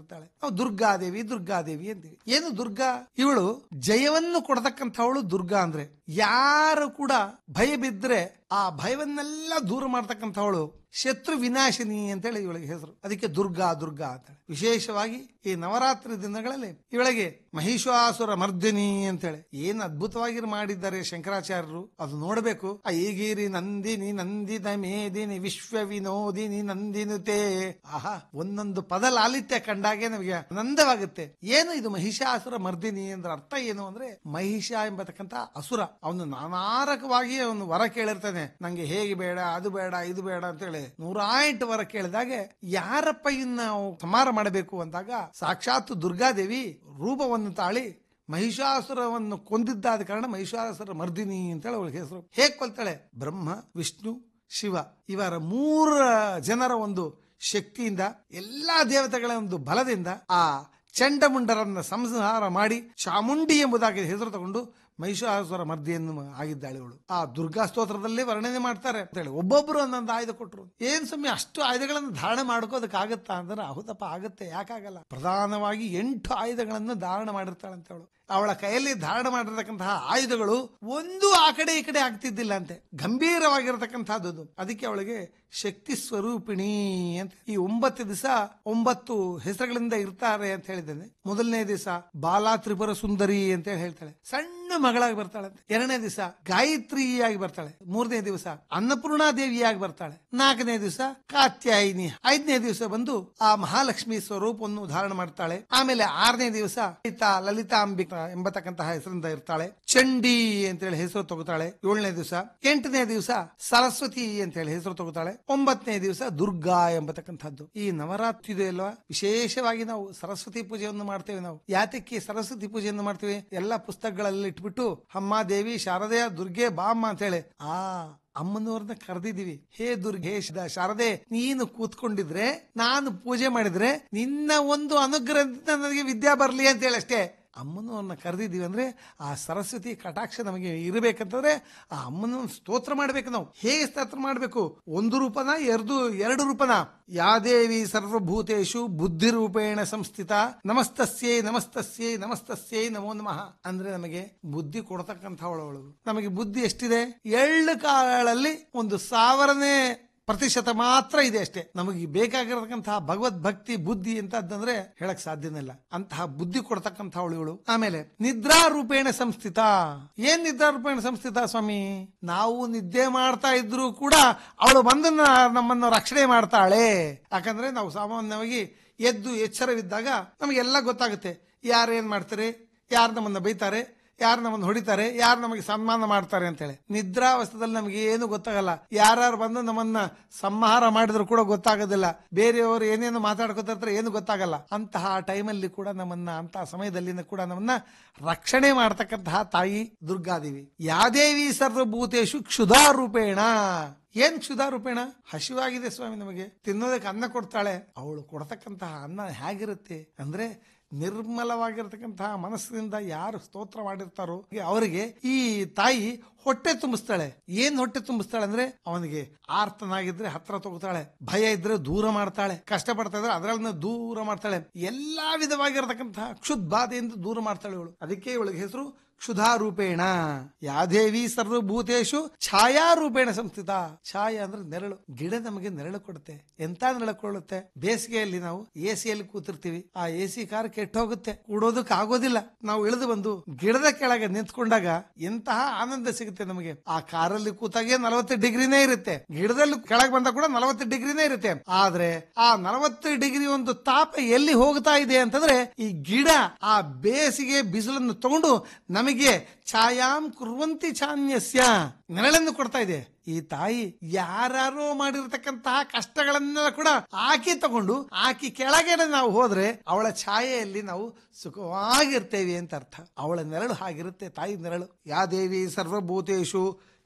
ಬರ್ತಾಳೆ ನಾವು ದುರ್ಗಾದೇವಿ ದುರ್ಗಾದೇವಿ ಅಂತೀವಿ ಏನು ದುರ್ಗಾ ಇವಳು ಜಯವನ್ನು ಕೊಡತಕ್ಕಂಥವಳು ದುರ್ಗಾ ಅಂದ್ರೆ ಯಾರು ಕೂಡ ಭಯ ಬಿದ್ರೆ ಆ ಭಯವನ್ನೆಲ್ಲ ದೂರ ಮಾಡ್ತಕ್ಕಂಥವಳು ಶತ್ರು ವಿನಾಶಿನಿ ಅಂತೇಳಿ ಇವಳಿಗೆ ಹೆಸರು ಅದಕ್ಕೆ ದುರ್ಗಾ ದುರ್ಗಾ ಅಂತೇಳಿ ವಿಶೇಷವಾಗಿ ಈ ನವರಾತ್ರಿ ದಿನಗಳಲ್ಲಿ ಇವಳಿಗೆ ಮಹಿಷಾಸುರ ಮರ್ದಿನಿ ಅಂತೇಳಿ ಏನ್ ಅದ್ಭುತವಾಗಿ ಮಾಡಿದ್ದಾರೆ ಶಂಕರಾಚಾರ್ಯರು ಅದು ನೋಡಬೇಕು ಆ ಈಗಿರಿ ನಂದಿನಿ ನಂದಿನ ಮೇದಿನಿ ವಿಶ್ವ ವಿನೋದಿನಿ ನಂದಿನುತೆ ಆಹಾ ಒಂದೊಂದು ಪದ ಲಾಲಿತ್ಯ ಕಂಡಾಗೆ ನಮಗೆ ಆನಂದವಾಗುತ್ತೆ ಏನು ಇದು ಮಹಿಷಾಸುರ ಮರ್ದಿನಿ ಅಂದ್ರೆ ಅರ್ಥ ಏನು ಅಂದ್ರೆ ಮಹಿಷ ಎಂಬತಕ್ಕಂತ ಅಸುರ ಅವನು ನಾನಾರಕವಾಗಿ ಅವನು ವರ ಕೇಳಿರ್ತಾನೆ ನಂಗೆ ಹೇಗೆ ಬೇಡ ಅದು ಬೇಡ ಇದು ಬೇಡ ಅಂತೇಳಿ ನೂರಾ ಎಂಟು ವರ ಕೇಳಿದಾಗೆ ಯಾರಪ್ಪ ಇನ್ನ ನಾವು ಸಂಹಾರ ಮಾಡಬೇಕು ಅಂದಾಗ ಸಾಕ್ಷಾತ್ ದುರ್ಗಾದೇವಿ ರೂಪವನ್ನು ತಾಳಿ ಮಹಿಷಾಸುರವನ್ನು ಕೊಂದಿದ್ದಾದ ಕಾರಣ ಮಹಿಷಾಸುರ ಮರ್ದಿನಿ ಅಂತೇಳಿ ಅವಳಿಗೆ ಹೆಸರು ಹೇಗ್ ಕೊಲ್ತಾಳೆ ಬ್ರಹ್ಮ ವಿಷ್ಣು ಶಿವ ಇವರ ಮೂರ ಜನರ ಒಂದು ಶಕ್ತಿಯಿಂದ ಎಲ್ಲಾ ದೇವತೆಗಳ ಒಂದು ಬಲದಿಂದ ಆ ಚಂಡಮುಂಡರನ್ನ ಸಂಹಾರ ಮಾಡಿ ಚಾಮುಂಡಿ ಎಂಬುದಾಗಿ ಹೆಸರು ತಗೊಂಡು ಮಹಿಷಾಸುರ ಮರ್ದಿಯನ್ನು ಆಗಿದ್ದಾಳೆ ಇವಳು ಆ ದುರ್ಗಾ ಸ್ತೋತ್ರದಲ್ಲಿ ವರ್ಣನೆ ಮಾಡ್ತಾರೆ ಅಂತ ಹೇಳಿ ಒಬ್ಬೊಬ್ರು ಒಂದೊಂದು ಆಯುಧ ಕೊಟ್ರು ಏನ್ ಸ್ವಾಮಿ ಅಷ್ಟು ಆಯುಧಗಳನ್ನು ಧಾರಣೆ ಮಾಡ್ಕೋದಕ್ಕಾಗತ್ತಾ ಅಂದ್ರೆ ಹೌದಪ್ಪ ಆಗತ್ತೆ ಯಾಕಾಗಲ್ಲ ಪ್ರಧಾನವಾಗಿ ಎಂಟು ಆಯುಧಗಳನ್ನು ಧಾರಣ ಮಾಡಿರ್ತಾಳೆ ಅಂತ ಅವಳು ಅವಳ ಕೈಯಲ್ಲಿ ಧಾರಣ ಮಾಡಿರ್ತಕ್ಕಂತಹ ಆಯುಧಗಳು ಒಂದು ಆ ಕಡೆ ಈ ಕಡೆ ಆಗ್ತಿದ್ದಿಲ್ಲ ಅಂತೆ ಗಂಭೀರವಾಗಿರತಕ್ಕಂತಹದ್ದು ಅದಕ್ಕೆ ಅವಳಿಗೆ ಶಕ್ತಿ ಸ್ವರೂಪಿಣಿ ಅಂತ ಈ ಒಂಬತ್ತು ದಿವಸ ಒಂಬತ್ತು ಹೆಸರುಗಳಿಂದ ಇರ್ತಾರೆ ಅಂತ ಹೇಳಿದ್ದೇನೆ ಮೊದಲನೇ ದಿವಸ ಬಾಲಾ ತ್ರಿಪುರ ಸುಂದರಿ ಅಂತ ಹೇಳಿ ಹೇಳ್ತಾಳೆ ಸಣ್ಣ ಮಗಳಾಗಿ ಬರ್ತಾಳೆ ಅಂತ ಎರಡನೇ ದಿವಸ ಗಾಯತ್ರಿಯಾಗಿ ಬರ್ತಾಳೆ ಮೂರನೇ ದಿವಸ ಅನ್ನಪೂರ್ಣಾ ದೇವಿಯಾಗಿ ಬರ್ತಾಳೆ ನಾಲ್ಕನೇ ದಿವಸ ಕಾತ್ಯಾಯಿನಿ ಐದನೇ ದಿವಸ ಬಂದು ಆ ಮಹಾಲಕ್ಷ್ಮಿ ಸ್ವರೂಪವನ್ನು ಧಾರಣ ಮಾಡ್ತಾಳೆ ಆಮೇಲೆ ಆರನೇ ದಿವಸ ಲಲಿತಾ ಲಲಿತಾಂಬಿಕಾ ಎಂಬತಕ್ಕಂತಹ ಹೆಸರಿಂದ ಇರ್ತಾಳೆ ಚಂಡಿ ಅಂತೇಳಿ ಹೆಸರು ತಗೋತಾಳೆ ಏಳನೇ ದಿವಸ ಎಂಟನೇ ದಿವಸ ಸರಸ್ವತಿ ಅಂತೇಳಿ ಹೆಸರು ತಗೋತಾಳೆ ಒಂಬತ್ತನೇ ದಿವಸ ದುರ್ಗಾ ಎಂಬತಕ್ಕಂಥದ್ದು ಈ ನವರಾತ್ರಿ ಇದೆ ಅಲ್ವಾ ವಿಶೇಷವಾಗಿ ನಾವು ಸರಸ್ವತಿ ಪೂಜೆಯನ್ನು ಮಾಡ್ತೇವೆ ನಾವು ಯಾತಕ್ಕೆ ಸರಸ್ವತಿ ಪೂಜೆಯನ್ನು ಮಾಡ್ತೇವೆ ಎಲ್ಲಾ ಪುಸ್ತಕಗಳಲ್ಲಿ ಇಟ್ಬಿಟ್ಟು ಅಮ್ಮ ದೇವಿ ಶಾರದೆಯ ದುರ್ಗೆ ಬಾಮ್ಮ ಅಂತೇಳಿ ಆ ಅಮ್ಮನವ್ರನ್ನ ಕರೆದಿದೀವಿ ಹೇ ದುರ್ಗೆ ಶ- ಶಾರದೆ ನೀನು ಕೂತ್ಕೊಂಡಿದ್ರೆ ನಾನು ಪೂಜೆ ಮಾಡಿದ್ರೆ ನಿನ್ನ ಒಂದು ಅನುಗ್ರಹದಿಂದ ನನಗೆ ವಿದ್ಯಾ ಬರ್ಲಿ ಅಂತೇಳಿ ಅಷ್ಟೇ ಅಮ್ಮನವ್ರನ್ನ ಕರೆದಿದ್ದೀವಿ ಅಂದ್ರೆ ಆ ಸರಸ್ವತಿ ಕಟಾಕ್ಷ ನಮಗೆ ಇರಬೇಕಂತಂದ್ರೆ ಆ ಅಮ್ಮನ ಸ್ತೋತ್ರ ಮಾಡ್ಬೇಕು ನಾವು ಹೇಗೆ ಸ್ತೋತ್ರ ಮಾಡ್ಬೇಕು ಒಂದು ರೂಪನ ಎರಡು ಎರಡು ರೂಪನ ಯಾದೇವಿ ಸರ್ವಭೂತೇಶು ಬುದ್ಧಿ ರೂಪೇಣ ಸಂಸ್ಥಿತ ನಮಸ್ತಸ್ಯೈ ನಮಸ್ತಸ್ಯೈ ನಮಸ್ತಸ್ಯೈ ನಮೋ ನಮಃ ಅಂದ್ರೆ ನಮಗೆ ಬುದ್ಧಿ ಕೊಡತಕ್ಕಂಥವಳು ನಮಗೆ ಬುದ್ಧಿ ಎಷ್ಟಿದೆ ಎಳ್ಳು ಕಾಲಲ್ಲಿ ಒಂದು ಸಾವಿರನೇ ಪ್ರತಿಶತ ಮಾತ್ರ ಇದೆ ಅಷ್ಟೇ ನಮಗೆ ಬೇಕಾಗಿರತಕ್ಕಂತಹ ಭಗವದ್ ಭಕ್ತಿ ಬುದ್ಧಿ ಅಂತಂದ್ರೆ ಹೇಳಕ್ ಸಾಧ್ಯನೇ ಇಲ್ಲ ಅಂತಹ ಬುದ್ಧಿ ಕೊಡ್ತಕ್ಕಂಥವಳು ಇವಳು ಆಮೇಲೆ ನಿದ್ರಾ ರೂಪೇಣ ಸಂಸ್ಥಿತ ಏನ್ ನಿದ್ರಾ ರೂಪೇಣ ಸಂಸ್ಥಿತ ಸ್ವಾಮಿ ನಾವು ನಿದ್ದೆ ಮಾಡ್ತಾ ಇದ್ರು ಕೂಡ ಅವಳು ಬಂದು ನ- ನಮ್ಮನ್ನು ರಕ್ಷಣೆ ಮಾಡ್ತಾಳೆ ಯಾಕಂದ್ರೆ ನಾವು ಸಾಮಾನ್ಯವಾಗಿ ಎದ್ದು ಎಚ್ಚರವಿದ್ದಾಗ ನಮಗೆಲ್ಲ ಗೊತ್ತಾಗುತ್ತೆ ಯಾರು ಏನ್ ಮಾಡ್ತಾರೆ ಯಾರು ನಮ್ಮನ್ನ ಬೈತಾರೆ ಯಾರು ನಮ್ಮನ್ನು ಹೊಡಿತಾರೆ ಯಾರು ನಮಗೆ ಸನ್ಮಾನ ಮಾಡ್ತಾರೆ ಅಂತೇಳಿ ನಿದ್ರಾವಸ್ಥದಲ್ಲಿ ನಮಗೆ ಏನು ಗೊತ್ತಾಗಲ್ಲ ಯಾರ್ಯಾರು ಬಂದು ನಮ್ಮನ್ನ ಸಂಹಾರ ಮಾಡಿದ್ರು ಕೂಡ ಗೊತ್ತಾಗೋದಿಲ್ಲ ಬೇರೆಯವರು ಏನೇನು ಮಾತಾಡ್ಕೊತಿರ್ತಾರೆ ಏನು ಗೊತ್ತಾಗಲ್ಲ ಅಂತಹ ಟೈಮಲ್ಲಿ ಕೂಡ ನಮ್ಮನ್ನ ಅಂತಹ ಸಮಯದಲ್ಲಿ ಕೂಡ ನಮ್ಮನ್ನ ರಕ್ಷಣೆ ಮಾಡ್ತಕ್ಕಂತಹ ತಾಯಿ ದುರ್ಗಾದೇವಿ ಯಾದೇವಿ ಸರ್ವಭೂತೇಶು ಕ್ಷುಧಾ ರೂಪೇಣ ಏನ್ ಕ್ಷುಧಾ ರೂಪೇಣ ಹಸಿವಾಗಿದೆ ಸ್ವಾಮಿ ನಮಗೆ ತಿನ್ನೋದಕ್ಕೆ ಅನ್ನ ಕೊಡ್ತಾಳೆ ಅವಳು ಕೊಡ್ತಕ್ಕಂತಹ ಅನ್ನ ಹೇಗಿರುತ್ತೆ ಅಂದ್ರೆ ನಿರ್ಮಲವಾಗಿರ್ತಕ್ಕಂತಹ ಮನಸ್ಸಿನಿಂದ ಯಾರು ಸ್ತೋತ್ರ ಮಾಡಿರ್ತಾರೋ ಅವರಿಗೆ ಈ ತಾಯಿ ಹೊಟ್ಟೆ ತುಂಬಿಸ್ತಾಳೆ ಏನ್ ಹೊಟ್ಟೆ ತುಂಬಿಸ್ತಾಳೆ ಅಂದ್ರೆ ಅವನಿಗೆ ಆರ್ತನಾಗಿದ್ರೆ ಹತ್ರ ತಗೋತಾಳೆ ಭಯ ಇದ್ರೆ ದೂರ ಮಾಡ್ತಾಳೆ ಕಷ್ಟ ಪಡ್ತಾ ಇದ್ರೆ ಅದರನ್ನ ದೂರ ಮಾಡ್ತಾಳೆ ಎಲ್ಲಾ ವಿಧವಾಗಿರತಕ್ಕಂತಹ ಕ್ಷುದ್ ಬಾಧೆಯಿಂದ ದೂರ ಮಾಡ್ತಾಳೆ ಇವಳು ಅದಕ್ಕೆ ಇವಳಿಗೆ ಹೆಸರು ಕ್ಷುಧಾ ರೂಪೇಣ ಯಾದೇವಿ ಸರ್ವಭೂತೇಶು ಛಾಯಾ ರೂಪೇಣ ಸಂಸ್ಥಿತ ಛಾಯಾ ಅಂದ್ರೆ ನೆರಳು ಗಿಡ ನಮಗೆ ನೆರಳು ಕೊಡುತ್ತೆ ಎಂತ ನೆರಳು ಕೊಡುತ್ತೆ ಬೇಸಿಗೆಯಲ್ಲಿ ನಾವು ಎ ಸಿಯಲ್ಲಿ ಕೂತಿರ್ತೀವಿ ಆ ಎ ಸಿ ಕಾರ್ ಕೆಟ್ಟ ಹೋಗುತ್ತೆ ಕೂಡೋದಕ್ಕೆ ಆಗೋದಿಲ್ಲ ನಾವು ಇಳಿದು ಬಂದು ಗಿಡದ ಕೆಳಗೆ ನಿಂತ್ಕೊಂಡಾಗ ಎಂತಹ ಆನಂದ ಸಿಗುತ್ತೆ ನಮಗೆ ಆ ಕಾರಲ್ಲಿ ಕೂತಾಗೆ ನಲವತ್ತು ಡಿಗ್ರಿನೇ ಇರುತ್ತೆ ಗಿಡದಲ್ಲಿ ಕೆಳಗೆ ಬಂದಾಗ ಕೂಡ ನಲವತ್ತು ಡಿಗ್ರಿನೇ ಇರುತ್ತೆ ಆದ್ರೆ ಆ ನಲವತ್ತು ಡಿಗ್ರಿ ಒಂದು ತಾಪ ಎಲ್ಲಿ ಹೋಗ್ತಾ ಇದೆ ಅಂತಂದ್ರೆ ಈ ಗಿಡ ಆ ಬೇಸಿಗೆ ಬಿಸಿಲನ್ನು ತಗೊಂಡು ನಮಗೆ ಛಾಯಾಂ ಕುರ್ವಂತಿ ಛಾನ್ಯಸ್ಯ ನೆರಳನ್ನು ಕೊಡ್ತಾ ಇದೆ ಈ ತಾಯಿ ಯಾರು ಮಾಡಿರ್ತಕ್ಕಂತಹ ಕಷ್ಟಗಳನ್ನೆಲ್ಲ ಕೂಡ ಆಕಿ ತಗೊಂಡು ಆಕಿ ಕೆಳಗೆ ನಾವು ಹೋದ್ರೆ ಅವಳ ಛಾಯೆಯಲ್ಲಿ ನಾವು ಸುಖವಾಗಿರ್ತೇವೆ ಅಂತ ಅರ್ಥ ಅವಳ ನೆರಳು ಹಾಗಿರುತ್ತೆ ತಾಯಿ ನೆರಳು ಯಾ ದೇವಿ ಸರ್ವಭೂತೇಶು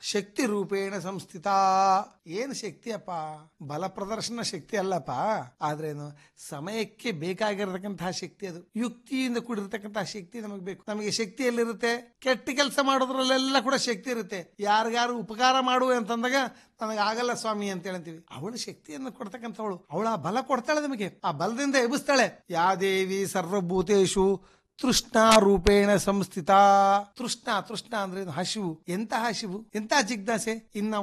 ಶಕ್ತಿ ರೂಪೇಣ ಸಂಸ್ಥಿತ ಏನು ಶಕ್ತಿಯಪ್ಪ ಬಲ ಪ್ರದರ್ಶನ ಶಕ್ತಿ ಅಲ್ಲಪ್ಪ ಆದ್ರೇನು ಸಮಯಕ್ಕೆ ಬೇಕಾಗಿರತಕ್ಕಂತಹ ಶಕ್ತಿ ಅದು ಯುಕ್ತಿಯಿಂದ ಕೂಡಿರತಕ್ಕಂತಹ ಶಕ್ತಿ ನಮಗೆ ಬೇಕು ನಮಗೆ ಶಕ್ತಿ ಎಲ್ಲಿರುತ್ತೆ ಕೆಟ್ಟ ಕೆಲಸ ಮಾಡೋದ್ರಲ್ಲೆಲ್ಲ ಕೂಡ ಶಕ್ತಿ ಇರುತ್ತೆ ಯಾರಿಗಾರು ಉಪಕಾರ ಮಾಡು ಅಂತಂದಾಗ ನನಗೆ ಆಗಲ್ಲ ಸ್ವಾಮಿ ಅಂತ ಹೇಳ್ತೀವಿ ಅವಳು ಶಕ್ತಿಯನ್ನು ಕೊಡ್ತಕ್ಕಂಥವಳು ಅವಳ ಬಲ ಕೊಡ್ತಾಳೆ ನಮಗೆ ಆ ಬಲದಿಂದ ಎಬ್ಬಿಸ್ತಾಳೆ ಯಾ ದೇವಿ ಸರ್ವಭೂತೇಶು ತೃಷ್ಣ ರೂಪೇಣ ಸಂಸ್ಥಿತ ತೃಷ್ಣ ತೃಷ್ಣ ಅಂದ್ರೆ ಏನು? ಹಸಿವು ಎಂತ ಹಸಿವು ಎಂತ ಜಿಜ್ಞಾಸೆ ಇನ್ನ